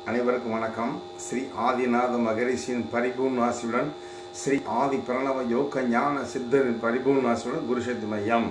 அனைவருக்கும் வணக்கம் ஸ்ரீ ஆதிநாத மகரிஷியின் பரிபூர்ண ஆசியுடன் ஸ்ரீ ஆதி பிரணவ யோக ஞான சித்தரின் பரிபூர்ண ஆசியுடன் குருசக்தி மையம்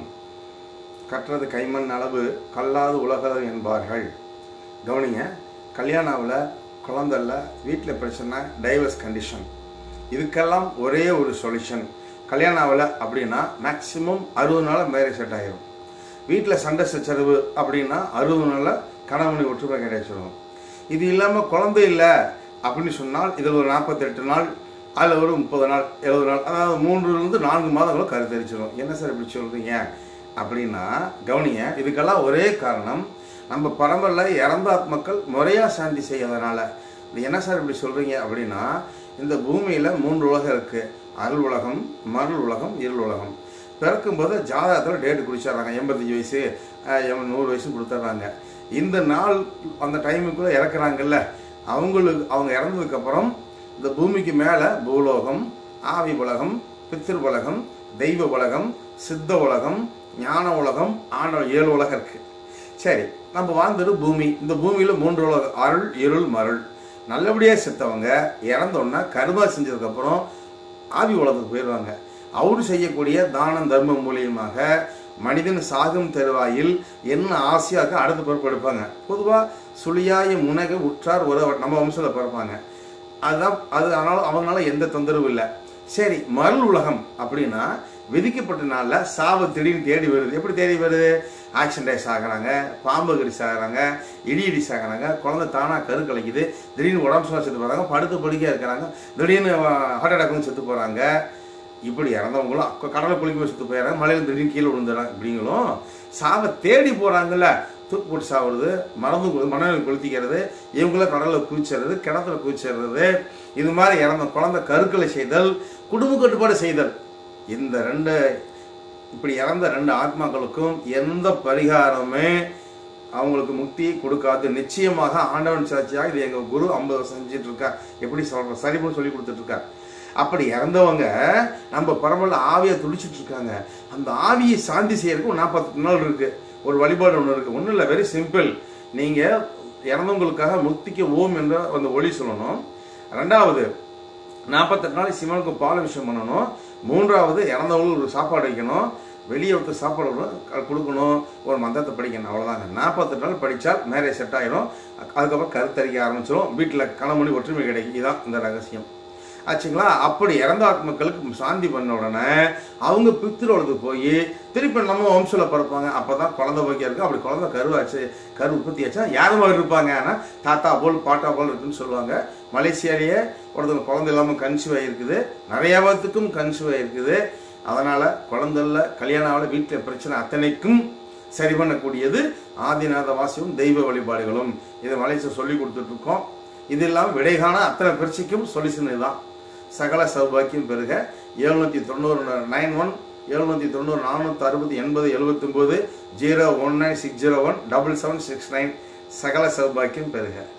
கற்றது கைமண் அளவு கல்லாது உலகளவு என்பார்கள் கவனிங்க கல்யாணாவில் குழந்தல்ல வீட்டில் பிரச்சனை டைவர்ஸ் கண்டிஷன் இதுக்கெல்லாம் ஒரே ஒரு சொல்யூஷன் கல்யாணாவில் அப்படின்னா மேக்சிமம் அறுபது நாள் மேரேஜ் செட் ஆகிரும் வீட்டில் சண்டை சச்சரவு அப்படின்னா அறுபது நாளில் கணவனை ஒற்றுமை கிடைச்சிடும் இது இல்லாமல் குழந்தை இல்லை அப்படின்னு சொன்னால் இதில் ஒரு நாற்பத்தெட்டு நாள் அதில் ஒரு முப்பது நாள் எழுபது நாள் அதாவது மூன்றுலேருந்து நான்கு மாதங்களும் கருத்தரிச்சிடும் என்ன சார் இப்படி சொல்கிறீங்க அப்படின்னா கவனிங்க இதுக்கெல்லாம் ஒரே காரணம் நம்ம பரம்பரையில் இறந்த ஆத்மக்கள் முறையாக சாந்தி செய்யறதுனால இது என்ன சார் இப்படி சொல்கிறீங்க அப்படின்னா இந்த பூமியில் மூன்று உலகம் இருக்குது அருள் உலகம் மருள் உலகம் இருள் உலகம் பிறக்கும்போது ஜாதகத்தில் டேட்டு குடிச்சிடுறாங்க எண்பத்தஞ்சு வயசு அஹ், எம் நூறு வயசு கொடுத்துட்றாங்க இந்த நாள் அந்த டைமுக்குள்ளே இறக்குறாங்கல்ல அவங்களுக்கு அவங்க இறந்ததுக்கப்புறம் இந்த பூமிக்கு மேலே பூலோகம் ஆவி உலகம் பித்திரு உலகம் தெய்வ உலகம் சித்த உலகம் ஞான உலகம் ஆண்ட ஏழு உலகம் இருக்கு சரி நம்ம வாழ்ந்தது பூமி இந்த பூமியில் மூன்று உலகம் அருள் இருள் மருள் நல்லபடியாக செத்தவங்க இறந்தோன்னா கருமா செஞ்சதுக்கப்புறம் ஆவி உலகத்துக்கு போயிடுவாங்க அவரு செய்யக்கூடிய தானம் தர்மம் மூலியமாக மனிதன் சாகும் தருவாயில் என்ன ஆசையாக அடுத்த பிறப்பு எடுப்பாங்க பொதுவாக சுழியாய முனக உற்றார் ஒரு நம்ம வம்சத்தில் பிறப்பாங்க அதுதான் அது அதனால அவங்களால எந்த தொந்தரவும் இல்லை சரி மருள் உலகம் அப்படின்னா விதிக்கப்பட்ட நாளில் சாவு திடீர்னு தேடி வருது எப்படி தேடி வருது ஆக்சிடென்டைஸ் ஆகுறாங்க பாம்பு கடிச்சு ஆகுறாங்க இடி இடிச்சு ஆகுறாங்க குழந்தை தானாக கரு கலைக்குது திடீர்னு உடம்பு சும்மா செத்து போகிறாங்க படுத்து படுக்கையாக இருக்கிறாங்க திடீர்னு ஹார்ட் அட்டாக் வந்து செத்து போகிறாங்க இப்படி இறந்தவங்களும் க- கடலை குளிக்க போய் செத்து போயிடறாங்க மலையில் திடீர்னு கீழே விழுந்துடுறாங்க இப்படிங்களும் சாவை தேடி போகிறாங்கல்ல தூக்கு போட்டு சாவுறது மறந்து கொ- மணலில் கொளுத்திக்கிறது இவங்கள கடலில் குதிச்சிடுறது கிணத்துல குதிச்சிடுறது இது மாதிரி இறந்த குழந்தை கருக்களை செய்தல் குடும்ப கட்டுப்பாடு செய்தல் இந்த ரெண்டு இப்படி இறந்த ரெண்டு ஆத்மாக்களுக்கும் எந்த பரிகாரமே அவங்களுக்கு முக்தி கொடுக்காது நிச்சயமாக ஆண்டவன் சாட்சியாக இது எங்க குரு ஐம்பது வருஷம் செஞ்சுட்டு இருக்கார் எப்படி சொல்ற சரிபுன்னு சொல்லி கொடுத்துட்டு இருக்கார் அப்படி இறந்தவங்க நம்ம பரம்பரில் ஆவியை துடிச்சிட்டு இருக்காங்க அந்த ஆவியை சாந்தி செய்யறதுக்கு ஒரு நாற்பத்தி நாள் இருக்கு ஒரு வழிபாடு ஒன்று இருக்கு ஒன்றும் இல்லை வெரி சிம்பிள் நீங்க இறந்தவங்களுக்காக முக்திக்கு ஓம் என்ற அந்த ஒளி சொல்லணும் ரெண்டாவது நாற்பத்தெட்டு நாளைக்கு சிவனுக்கு பால் விஷயம் பண்ணணும் மூன்றாவது இறந்தவங்களுக்கு ஒரு சாப்பாடு வைக்கணும் வெளியே ஒருத்தர் சாப்பாடு கொடுக்கணும், க- கொடுக்கணும் ஒரு மந்திரத்தை படிக்கணும் அவ்வளோதாங்க நாற்பத்தெட்டு நாள் படித்தால் மேரேஜ் செட் ஆயிரும் அதுக்கப்புறம் கருத்தரிக்க ஆரம்பிச்சிடும் வீட்டில் கணமணி ஒற்றுமை கிடைக்கும் இதுதான் இந்த ரகசியம் ஆச்சுங்களா அப்படி இறந்த ஆத்மக்களுக்கு சாந்தி பண்ண உடனே அவங்க பித்திரோளுக்கு போய் திருப்பி நம்ம வம்சத்தில் பிறப்பாங்க அப்பதான் குழந்தை பாக்கியம் இருக்கு அப்படி குழந்தை கருவாச்சு கரு உற்பத்தி ஆச்சா யார் மாதிரி இருப்பாங்க ஆனா தாத்தா போல் பாட்டா போல் இருக்குன்னு சொல்லுவாங்க மலேசியாலேயே ஒருத்தர் குழந்தை இல்லாமல் கன்சீவ் ஆகிருக்குது நிறைய பேத்துக்கும் கன்சீவ் ஆகிருக்குது அதனால குழந்தைல கல்யாணம் வீட்டில் பிரச்சனை அத்தனைக்கும் சரி பண்ணக்கூடியது ஆதிநாத வாசியும் தெய்வ வழிபாடுகளும் இதை மலேசியா சொல்லி கொடுத்துட்டு இருக்கோம் இது இல்லாமல் விடைகான அத்தனை பிரச்சனைக்கும் சொல்யூஷன் இதுதான் சகல சௌபாக்கியம் பெருக எழுநூற்றி தொண்ணூறு நைன் ஒன் எழுநூற்றி தொண்ணூறு நானூற்றி அறுபது எண்பது எழுபத்தொம்போது zero one nine six zero one double seven six nine சகல சௌபாக்கியம் பெருக